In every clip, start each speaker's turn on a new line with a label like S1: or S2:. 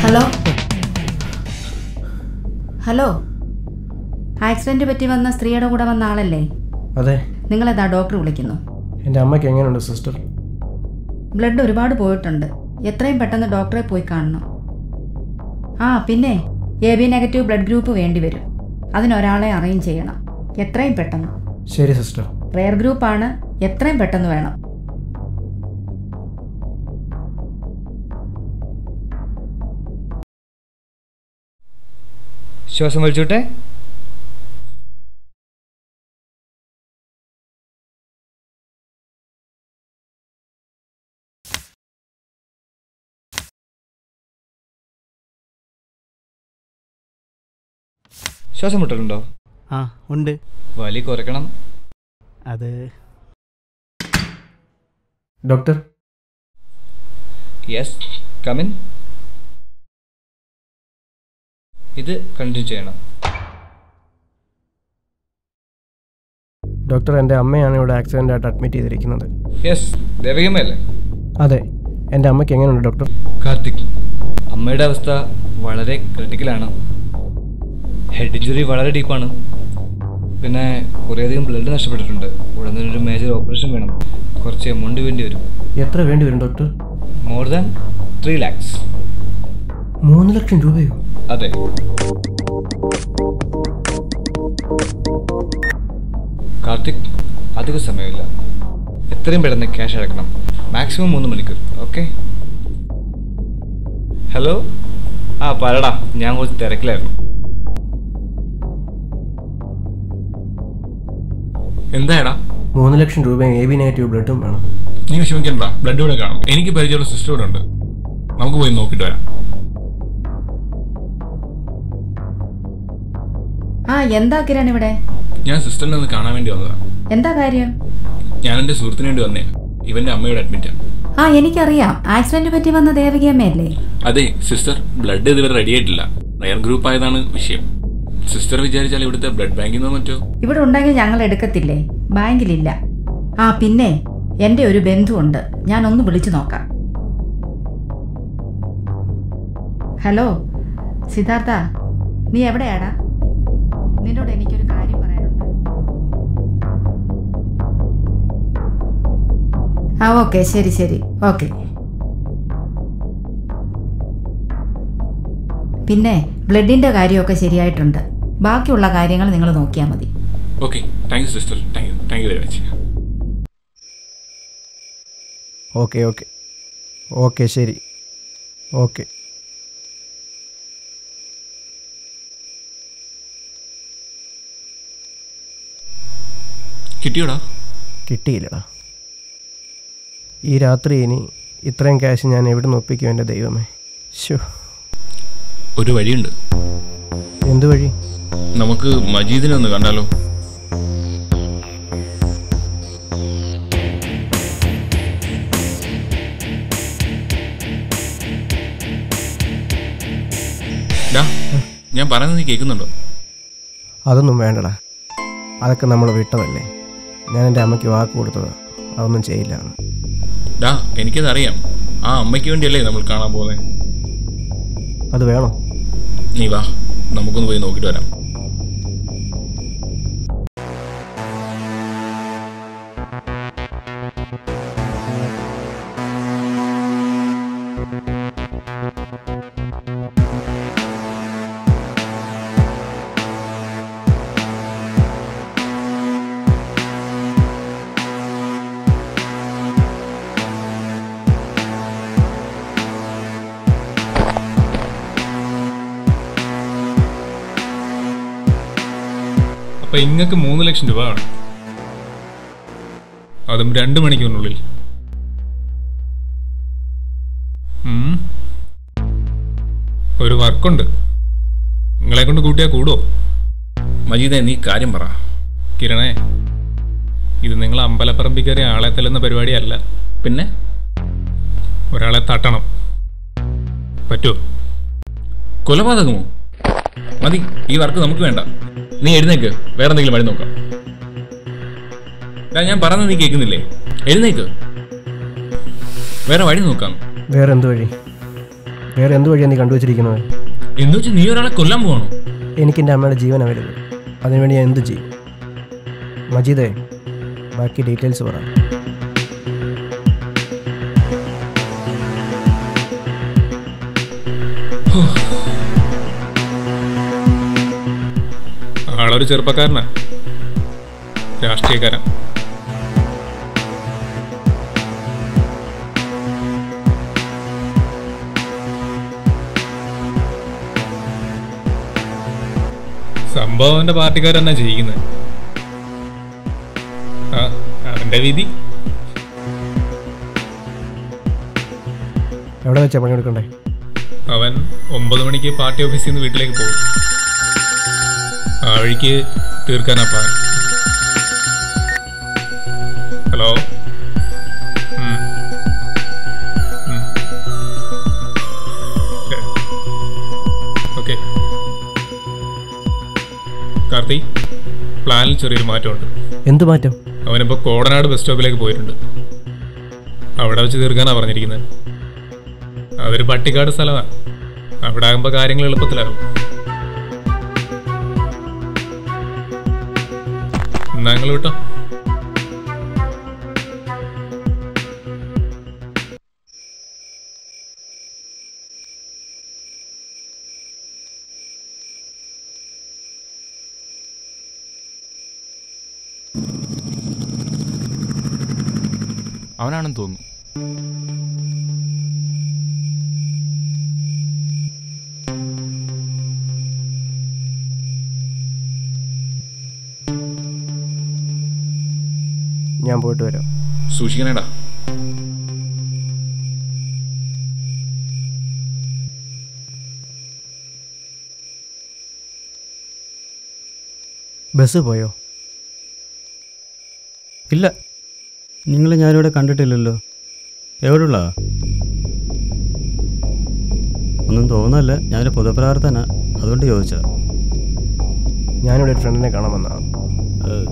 S1: Hello hello accident പറ്റി വന്ന സ്ത്രീയുടെ കൂടെ വന്ന ആളല്ലേ
S2: അതെ
S1: നിങ്ങളെതാ ഡോക്ടർ വിളിക്കുന്നു
S2: എൻ്റെ അമ്മയ്ക്ക് എങ്ങനെയുണ്ട് സിസ്റ്റർ
S1: ബ്ലഡ് ഒരുപാട് പോയിട്ടുണ്ട് എത്രയും പെട്ടെന്ന് ഡോക്ടറെ പോയി കാണണം ആ പിന്നെ A B negative blood group വേണ്ടി വരും അതിനൊരാളെ അറേഞ്ച് ചെയ്യണം എത്രയും പെട്ടെന്ന്
S2: ശരി സിസ്റ്റർ
S1: റെയർ ഗ്രൂപ്പാണ് എത്രയും പെട്ടെന്ന് വേണം
S3: ശ്വാസം വലിച്ചോട്ടെ ശ്വാസം മുട്ടലുണ്ടോ
S4: ആ ഉണ്ട്
S3: വലി കുറയ്ക്കണം
S4: അത്
S2: ഡോക്ടർ
S3: യെസ് കമിൻ ഇത് കണ്ടിന്യൂ ചെയ്യണം
S2: ഡോക്ടർ എൻ്റെ അമ്മയാണ് ഇവിടെ ആക്സിഡൻ്റ് ആയിട്ട് അഡ്മിറ്റ് ചെയ്തിരിക്കുന്നത്
S3: യെസ് ദേവികമ്മയല്ലേ
S2: അതെ എൻ്റെ അമ്മയ്ക്ക് എങ്ങനെയുണ്ട് ഡോക്ടർ
S3: കാർത്തിക് അമ്മയുടെ അവസ്ഥ വളരെ ക്രിട്ടിക്കലാണ് ഹെഡ് ഇഞ്ചുറി വളരെ ഡീപ്പാണ് പിന്നെ കുറേയധികം ബ്ലഡ് നഷ്ടപ്പെട്ടിട്ടുണ്ട് ഉടൻ തന്നെ ഒരു മേജർ ഓപ്പറേഷൻ വേണം കുറച്ച് എമൗണ്ട് വേണ്ടി വരും
S2: എത്ര വേണ്ടി വരും doctor
S3: more than three lakhs
S2: മൂന്ന് ലക്ഷം രൂപയോ
S3: അതെ കാർത്തിക് അധിക സമയമില്ല എത്രയും പെട്ടെന്ന് ക്യാഷ് അടക്കണം മാക്സിമം മൂന്ന് മണിക്കൂർ ഓക്കെ ഹലോ ആ പറടാ ഞാൻ കുറച്ച് തിരക്കിലായിരുന്നു
S5: എന്തായടാ
S2: മൂന്ന് ലക്ഷം രൂപയും എ ബി നെഗറ്റീവ് ബ്ലഡും വേണം
S5: നീ വിഷമിക്കണ്ട ബ്ലഡ് ഇവിടെ കാണും എനിക്ക് പരിചയമുള്ള സിസ്റ്റർ ഇവിടെ ഉണ്ട് നമുക്ക് പോയി നോക്കിയിട്ട് വരാം
S1: ആ എന്താ കിരൺ ഇവിടെ
S5: ഞാൻ സിസ്റ്ററിനെ ഒന്ന് കാണാൻ വേണ്ടി വന്നതാ
S1: എന്താ കാര്യം
S5: ഞാൻ എൻ്റെ സുഹൃത്തിന് വേണ്ടി വന്നേ ഇവന്റെ അമ്മയുടെ അഡ്മിറ്റാ
S1: ആ എനിക്കറിയാം ആക്സിഡന്റ് പറ്റി വന്ന ദേവകിയമ്മയല്ലേ
S5: അതെ സിസ്റ്റർ ബ്ലഡ് ഇതുവരെ റെഡി ആയിട്ടില്ല റയർ ഗ്രൂപ്പ് ആയതാണ് വിഷയം സിസ്റ്റർ വിചാരിച്ചാൽ ഇവിടുത്തെ ബ്ലഡ് ബാങ്കിൽ നിന്നോ മറ്റോ
S1: ഇവിടെ ഉണ്ടെങ്കിൽ ഞങ്ങൾ എടുക്കത്തില്ലേ ബാങ്കിലില്ല ആ പിന്നെ എൻ്റെ ഒരു ബന്ധുവുണ്ട് ഞാൻ ഒന്ന് വിളിച്ചു നോക്കാം ഹലോ സിദ്ധാർത്ഥ നീ എവിടെയാടാ നിന്നോട് എനിക്കൊരു കാര്യം പറയാനുണ്ട് ആ ഓക്കെ ശരി ശരി ഓക്കെ പിന്നെ ബ്ലഡിൻ്റെ കാര്യമൊക്കെ ശരിയായിട്ടുണ്ട് ബാക്കിയുള്ള കാര്യങ്ങൾ നിങ്ങൾ നോക്കിയാൽ മതി
S5: okay thank you sister thank you thank you very much
S2: okay okay okay ശരി ഓക്കെ
S5: കിട്ടിയോടാ
S2: കിട്ടിയില്ലടാ ഈ രാത്രി ഇനി ഇത്രയും ക്യാഷ് ഞാൻ എവിടെ നിന്ന് ഒപ്പിക്കും എൻ്റെ ദൈവമേ ശോ
S5: ഒരു വഴിയുണ്ട്
S2: എന്ത് വഴി
S5: നമുക്ക് മജീദിനെ ഒന്ന് കണ്ടാലോ ഡാ, ഞാൻ പറയുന്നത് നീ കേൾക്കുന്നുണ്ടോ
S2: അതൊന്നും വേണ്ടടാ അതൊക്കെ നമ്മൾ വിട്ടതല്ലേ ഞാൻ എൻ്റെ അമ്മയ്ക്ക് വാക്ക് കൊടുത്തത് അതൊന്നും ചെയ്യില്ല എന്ന്.
S5: ഡാ എനിക്കതറിയാം ആ അമ്മയ്ക്ക് വേണ്ടിയല്ലേ നമ്മൾ കാണാൻ പോകുന്നത്
S2: അത് വേണോ
S5: നീ വാ നമുക്കൊന്ന് പോയി നോക്കിയിട്ട് വരാം അപ്പൊ ഇങ്ങക്ക് മൂന്ന് ലക്ഷം രൂപ വേണം അതും രണ്ട് മണിക്കൂറിനുള്ളിൽ ഉം. ഒരു വർക്കുണ്ട് നിങ്ങളെ കൊണ്ട് കൂട്ടിയാ കൂടുവോ മജീദെ നീ കാര്യം പറ കിരണേ ഇത് നിങ്ങൾ അമ്പലപ്പറമ്പിൽ കയറി ആളെ തല്ലുന്ന പരിപാടിയല്ല പിന്നെ ഒരാളെ തട്ടണം പറ്റുമോ കൊലപാതകമോ മതി ഈ വർക്ക് നമുക്ക് വേണ്ട നീ എഴുന്നേക്ക് വേറെ എന്തെങ്കിലും വഴി നോക്കാം ഡാ, ഞാൻ പറഞ്ഞത് നീ കേൾക്കുന്നില്ലേ എഴുന്നേക്ക് വേറെ വഴി നോക്കാം
S2: വേറെ എന്ത് വഴി വേറെ എന്ത് വഴിയാണ് നീ കണ്ടുവച്ചിരിക്കുന്നത്
S5: എന്ന് വെച്ച് നീ ഒരാളെ കൊല്ലാൻ പോവാണോ
S2: എനിക്ക് എൻ്റെ അമ്മയുടെ ജീവൻ അവൈലബിൾ അതിനുവേണ്ടി ഞാൻ എന്ത് ചെയ്യും മജീദേ ബാക്കി ഡീറ്റെയിൽസ് പറ
S5: ആളൊരു ചെറുപ്പക്കാരനാ രാഷ്ട്രീയക്കാരൻ സംഭവം അവന്റെ പാർട്ടിക്കാരെന്നാ ചെയ്യിക്കുന്നത് ആ അവന്റെ വിധി
S2: എവിടെ വെച്ചാൽ പണിയെടുക്കണ്ടേ
S5: അവൻ ഒമ്പത് മണിക്ക് പാർട്ടി ഓഫീസിൽ നിന്ന് വീട്ടിലേക്ക് പോകും ആ വഴിക്ക് തീർക്കാനാ പ്ലാൻ ഹലോ ഉം. ഉം. ശരി. ഓക്കെ കാർത്തി പ്ലാനിൽ ചെറിയൊരു മാറ്റമുണ്ട്
S2: എന്ത് മാറ്റം
S5: അവനിപ്പോൾ കോടനാട് ബസ് സ്റ്റോപ്പിലേക്ക് പോയിട്ടുണ്ട് അവിടെ വെച്ച് തീർക്കാനാണ് പറഞ്ഞിരിക്കുന്നത് അതൊരു പട്ടിക്കാട് സ്ഥലമാണ് അവിടെ ആകുമ്പോൾ കാര്യങ്ങൾ എളുപ്പത്തിലാകും എന്നാ നിങ്ങൾ വിട്ടോ
S6: അവനാണെന്ന് തോന്നുന്നു
S2: ഞാൻ പോയിട്ട് വരാം
S6: സൂക്ഷിക്കണേടാ
S2: ബസ് പോയോ ഇല്ല
S4: നിങ്ങൾ ഞാനിവിടെ കണ്ടിട്ടില്ലല്ലോ എവിടെയുള്ള ഒന്നും തോന്നല്ല ഞാനൊരു പൊതുപ്രവർത്തന അതുകൊണ്ട് ചോദിച്ചാ
S2: ഞാനിവിടെ ഒരു ഫ്രണ്ടിനെ കാണാൻ വന്നതാണ്
S4: ഏഹ്,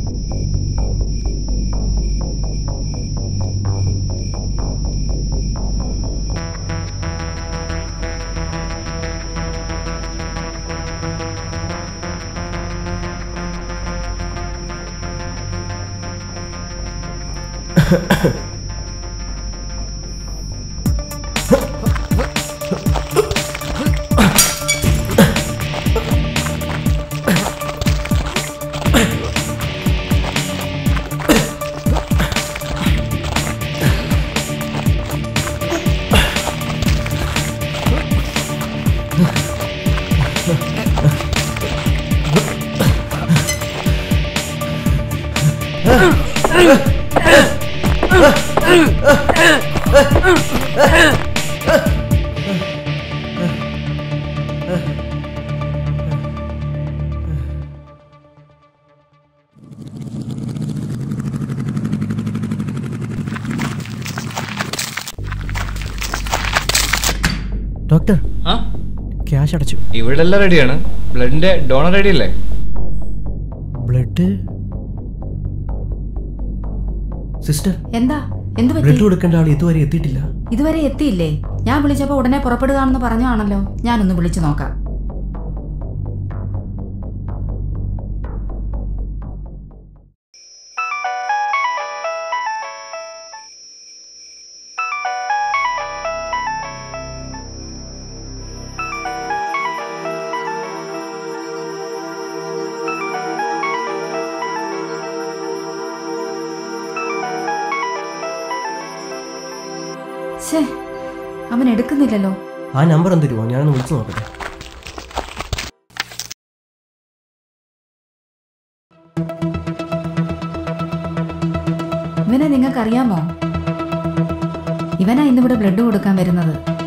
S2: ഡോക്ടർ
S3: ആ
S2: ക്യാഷ് അടച്ചു
S3: ഇവിടെ എല്ലാം റെഡിയാണ് ബ്ലഡിന്റെ ഡോണർ റെഡി അല്ലേ
S2: ബ്ലഡ് സിസ്റ്റർ
S1: എന്താ എന്തു പറ്റി
S2: ബ്ലഡ് കൊടുക്കേണ്ട ആൾ ഇതുവരെ എത്തിയിട്ടില്ല
S1: ഇതുവരെ എത്തിയില്ലേ ഞാൻ വിളിച്ചപ്പോൾ ഉടനെ പുറപ്പെടുകയാണെന്ന് പറഞ്ഞാണല്ലോ ഞാനൊന്ന് വിളിച്ചു നോക്കാം ഛേ അവൻ എടുക്കുന്നില്ലല്ലോ
S2: ആ നമ്പർ എന്ത് തരുമോ ഞാനൊന്ന് വിളിച്ചു നോക്കട്ടെ
S1: ഇവനെ നിങ്ങൾക്കറിയാമോ ഇവനാ ഇന്നിവിടെ ബ്ലഡ് കൊടുക്കാൻ വരുന്നത്